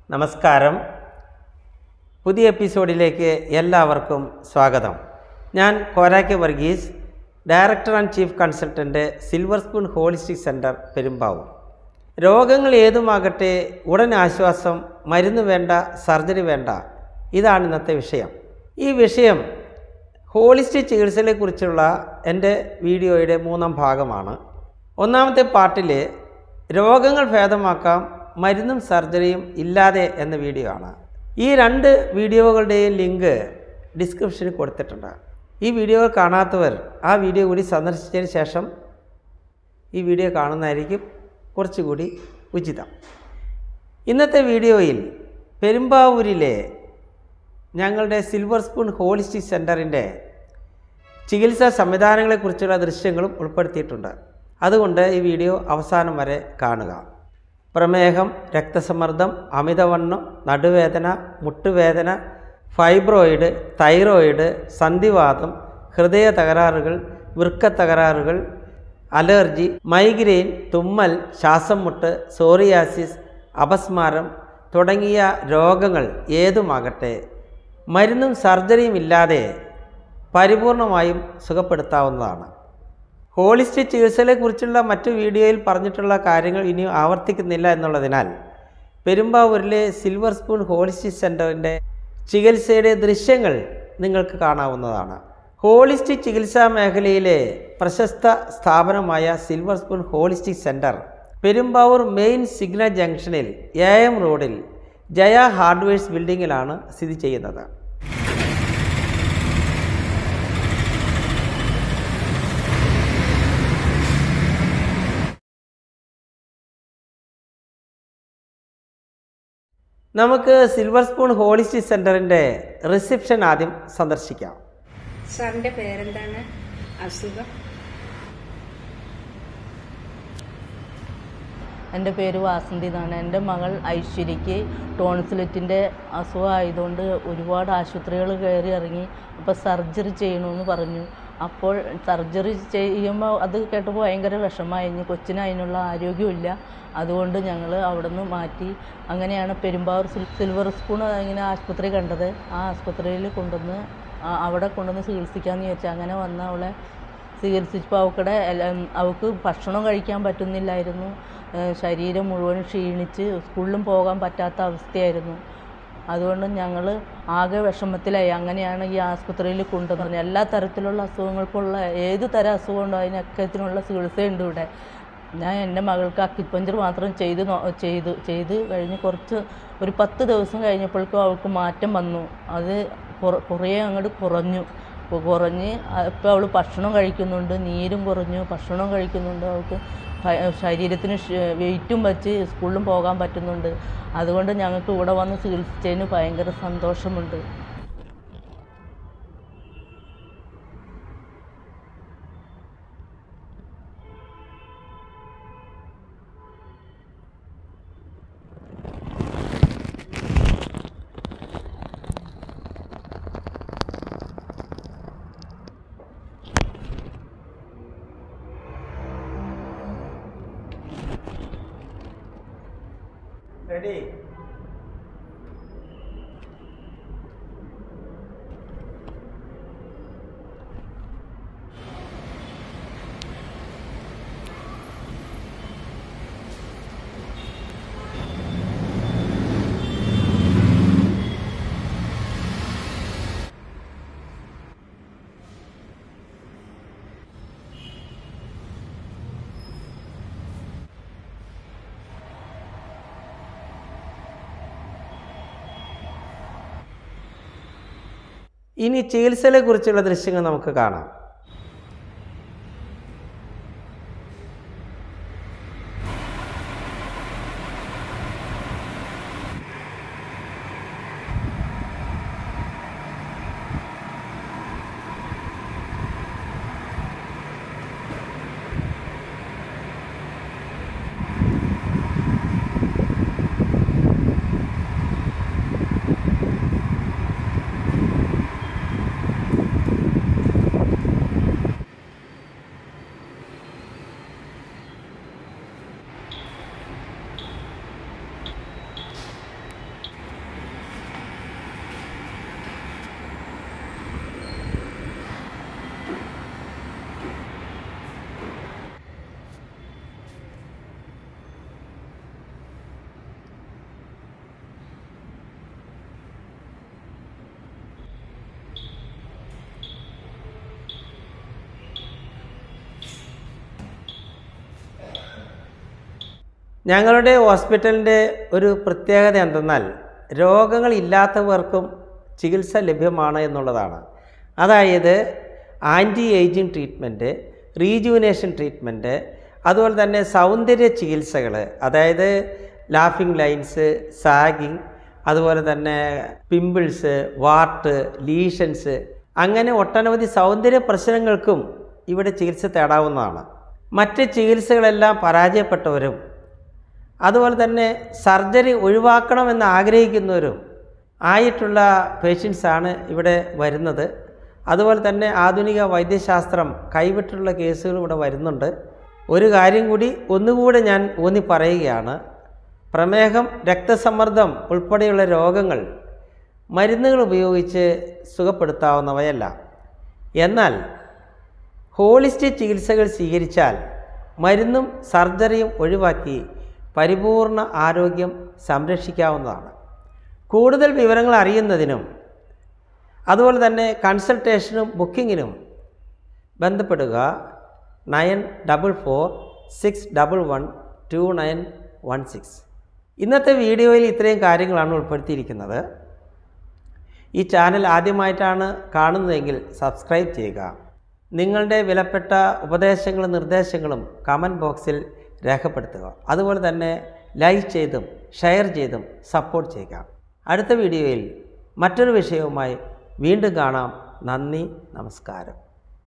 നമസ്കാരം പുതിയ എപ്പിസോഡിലേക്ക് എല്ലാവർക്കും സ്വാഗതം ഞാൻ കോരാക്കെ Varghese director and chief consultant silver spoon holistic centre Perumbavoor രോഗങ്ങൾ ഏതുമാകട്ടെ ഉടൻ ആശ്വാസം മരുന്ന് വേണ്ട സർജറി വേണ്ട ഇതാണ് ഇന്നത്തെ വിഷയം ഈ വിഷയം ഹോളിസ്റ്റിക് ചികിത്സയെക്കുറിച്ചുള്ള എൻ്റെ വീഡിയോയുടെ മൂന്നാം ഭാഗമാണ് ഒന്നാമത്തെ പാർട്ടിൽ രോഗങ്ങൾ ഭേദമാക്കാം മരുന്നും സർജറിയും ഇല്ലാതെ എന്ന വീഡിയോ ആണ് ഈ രണ്ട് വീഡിയോകളുടെയും ലിങ്ക് ഡിസ്ക്രിപ്ഷനിൽ കൊടുത്തിട്ടുണ്ട് ഈ വീഡിയോകൾ കാണാത്തവർ ആ വീഡിയോ കൂടി സന്ദർശിച്ചതിന് ശേഷം ഈ വീഡിയോ കാണുന്നതായിരിക്കും കുറച്ചുകൂടി ഉചിതം ഇന്നത്തെ വീഡിയോയിൽ പെരുമ്പാവൂരിലെ ഞങ്ങളുടെ സിൽവർ സ്പൂൺ ഹോളിസ്റ്റിക് സെൻറ്ററിൻ്റെ ചികിത്സാ സംവിധാനങ്ങളെക്കുറിച്ചുള്ള ദൃശ്യങ്ങളും ഉൾപ്പെടുത്തിയിട്ടുണ്ട് അതുകൊണ്ട് ഈ വീഡിയോ അവസാനം വരെ കാണുക പ്രമേഹം രക്തസമ്മർദ്ദം അമിതവണ്ണം നടുവേദന മുട്ടുവേദന ഫൈബ്രോയിഡ് തൈറോയിഡ് സന്ധിവാതം ഹൃദയ തകരാറുകൾ വൃക്ക തകരാറുകൾ അലർജി മൈഗ്രെയിൻ തുമ്മൽ ശ്വാസം മുട്ട് സോറിയാസിസ് അപസ്മാരം തുടങ്ങിയ രോഗങ്ങൾ ഏതുമാകട്ടെ മരുന്നും സർജറിയും ഇല്ലാതെ പരിപൂർണമായും സുഖപ്പെടുത്താവുന്നതാണ് ഹോളിസ്റ്റിക് ചികിത്സയെക്കുറിച്ചുള്ള മറ്റു വീഡിയോയിൽ പറഞ്ഞിട്ടുള്ള കാര്യങ്ങൾ ഇനിയും ആവർത്തിക്കുന്നില്ല എന്നുള്ളതിനാൽ പെരുമ്പാവൂരിലെ സിൽവർ സ്പൂൺ ഹോളിസ്റ്റിക് സെൻറ്ററിൻ്റെ ചികിത്സയുടെ ദൃശ്യങ്ങൾ നിങ്ങൾക്ക് കാണാവുന്നതാണ് ഹോളിസ്റ്റിക് ചികിത്സാ മേഖലയിലെ പ്രശസ്ത സ്ഥാപനമായ silver spoon holistic centre Perumbavoor main signal ജംഗ്ഷനിൽ എ എം റോഡിൽ ജയ ഹാർഡ്വെയർസ് ബിൽഡിങ്ങിലാണ് സ്ഥിതി ചെയ്യുന്നത് നമുക്ക് സിൽവർ സ്പൂൺ ഹോളിസ്റ്റിക് സെൻറ്ററിൻ്റെ റിസപ്ഷൻ ആദ്യം സന്ദർശിക്കാം സാറിന്റെ പേരെന്താണ് അസുഖം എൻ്റെ പേര് വാസന്തി എന്നാണ് എൻ്റെ മകൾ ഐശ്വര്യയ്ക്ക് ടോൺസിലറ്റിൻ്റെ അസുഖമായതുകൊണ്ട് ഒരുപാട് ആശുപത്രികൾ കയറി ഇറങ്ങി അപ്പോൾ സർജറി ചെയ്യണമെന്ന് പറഞ്ഞു അപ്പോൾ സർജറി ചെയ്യുമ്പോൾ അത് കേട്ടപ്പോൾ ഭയങ്കര വിഷമമായി കൊച്ചിന് അതിനുള്ള ആരോഗ്യമില്ല അതുകൊണ്ട് ഞങ്ങൾ അവിടെ നിന്ന് മാറ്റി അങ്ങനെയാണ് പെരുമ്പാവൂർ സിൽ സിൽവർ സ്പൂൺ ഇങ്ങനെ ആശുപത്രി കണ്ടത് ആ ആശുപത്രിയിൽ കൊണ്ടുവന്ന് ആ- അവിടെ കൊണ്ടുവന്ന് ചികിത്സിക്കാമെന്ന് ചോദിച്ചാൽ അങ്ങനെ വന്ന അവളെ ചികിത്സിച്ചപ്പോൾ അവക്കടെ എല്ലാം അവൾക്ക് ഭക്ഷണം കഴിക്കാൻ പറ്റുന്നില്ലായിരുന്നു ഏഹ് ശരീരം മുഴുവൻ ക്ഷീണിച്ച് സ്കൂളിലും പോകാൻ പറ്റാത്ത അവസ്ഥയായിരുന്നു അതുകൊണ്ട് ഞങ്ങൾ ആകെ വിഷമത്തിലായി അങ്ങനെയാണ് ഈ ആസ്പത്രിയിൽ കൊണ്ടുവന്നത് എല്ലാ തരത്തിലുള്ള അസുഖങ്ങൾക്കുള്ള ഏത് തരം അസുഖം ഉണ്ടോ അതിനൊക്കത്തിനുള്ള ചികിത്സയുണ്ട് ഇവിടെ ഞാൻ എൻ്റെ മകൾക്ക് അക്കിപ്പഞ്ചർ മാത്രം ചെയ്ത് നോ- ചെയ്തു ചെയ്ത് കഴിഞ്ഞ് കുറച്ച് ഒരു പത്ത് ദിവസം കഴിഞ്ഞപ്പോഴേക്കും അവൾക്ക് മാറ്റം വന്നു അത് കുറ- കുറേ അങ്ങോട്ട് കുറഞ്ഞു അപ്പോൾ കുറഞ്ഞ് ഇപ്പോൾ അവൾ ഭക്ഷണം കഴിക്കുന്നുണ്ട് നീരും കുറഞ്ഞു ഭക്ഷണം കഴിക്കുന്നുണ്ട് അവൾക്ക് ഭ- ശരീരത്തിന് വെയിറ്റും വെച്ച് സ്കൂളിലും പോകാൻ പറ്റുന്നുണ്ട് അതുകൊണ്ട് ഞങ്ങൾക്ക് ഇവിടെ വന്ന് ചികിത്സിച്ചതിന് ഭയങ്കര സന്തോഷമുണ്ട് റെഡി ഇനി ചികിത്സയെ കുറിച്ചുള്ള ദൃശ്യങ്ങൾ നമുക്ക് കാണാം ഞങ്ങളുടെ ഹോസ്പിറ്റലിൻ്റെ ഒരു പ്രത്യേകത എന്തെന്നാൽ രോഗങ്ങൾ ഇല്ലാത്തവർക്കും ചികിത്സ ലഭ്യമാണ് എന്നുള്ളതാണ് അതായത് anti ageing treatment rejuvenation treatment അതുപോലെ തന്നെ സൗന്ദര്യ ചികിത്സകൾ അതായത് ലാഫിംഗ് ലൈൻസ് സാഗിങ് അതുപോലെ തന്നെ പിമ്പിൾസ് വാർട്ട് ലീഷൻസ് അങ്ങനെ ഒട്ടനവധി സൗന്ദര്യ പ്രശ്നങ്ങൾക്കും ഇവിടെ ചികിത്സ തേടാവുന്നതാണ് മറ്റ് ചികിത്സകളെല്ലാം പരാജയപ്പെട്ടവരും അതുപോലെ തന്നെ സർജറി ഒഴിവാക്കണമെന്ന് ആഗ്രഹിക്കുന്നവരും ആയിട്ടുള്ള പേഷ്യൻസാണ് ഇവിടെ വരുന്നത് അതുപോലെ തന്നെ ആധുനിക വൈദ്യശാസ്ത്രം കൈവിട്ടുള്ള കേസുകൾ ഇവിടെ വരുന്നുണ്ട് ഒരു കാര്യം കൂടി ഒന്നുകൂടെ ഞാൻ ഊന്നി പറയുകയാണ് പ്രമേഹം രക്തസമ്മർദ്ദം ഉൾപ്പെടെയുള്ള രോഗങ്ങൾ മരുന്നുകൾ ഉപയോഗിച്ച് സുഖപ്പെടുത്താവുന്നവയല്ല എന്നാൽ ഹോളിസ്റ്റിക് ചികിത്സകൾ സ്വീകരിച്ചാൽ മരുന്നും സർജറിയും ഒഴിവാക്കി പരിപൂർണ ആരോഗ്യം സംരക്ഷിക്കാവുന്നതാണ് കൂടുതൽ വിവരങ്ങൾ അറിയുന്നതിനും അതുപോലെ തന്നെ കൺസൾട്ടേഷനും ബുക്കിങ്ങിനും ബന്ധപ്പെടുക nine double four six double one two nine one six ഇന്നത്തെ വീഡിയോയിൽ ഇത്രയും കാര്യങ്ങളാണ് ഉൾപ്പെടുത്തിയിരിക്കുന്നത് ഈ ചാനൽ ആദ്യമായിട്ടാണ് കാണുന്നതെങ്കിൽ സബ്സ്ക്രൈബ് ചെയ്യുക നിങ്ങളുടെ വിലപ്പെട്ട ഉപദേശങ്ങളും നിർദ്ദേശങ്ങളും കമൻറ്റ് ബോക്സിൽ രേഖപ്പെടുത്തുക അതുപോലെ തന്നെ ലൈക്ക് ചെയ്തും ഷെയർ ചെയ്തും സപ്പോർട്ട് ചെയ്യുക അടുത്ത വീഡിയോയിൽ മറ്റൊരു വിഷയവുമായി വീണ്ടും കാണാം നന്ദി നമസ്കാരം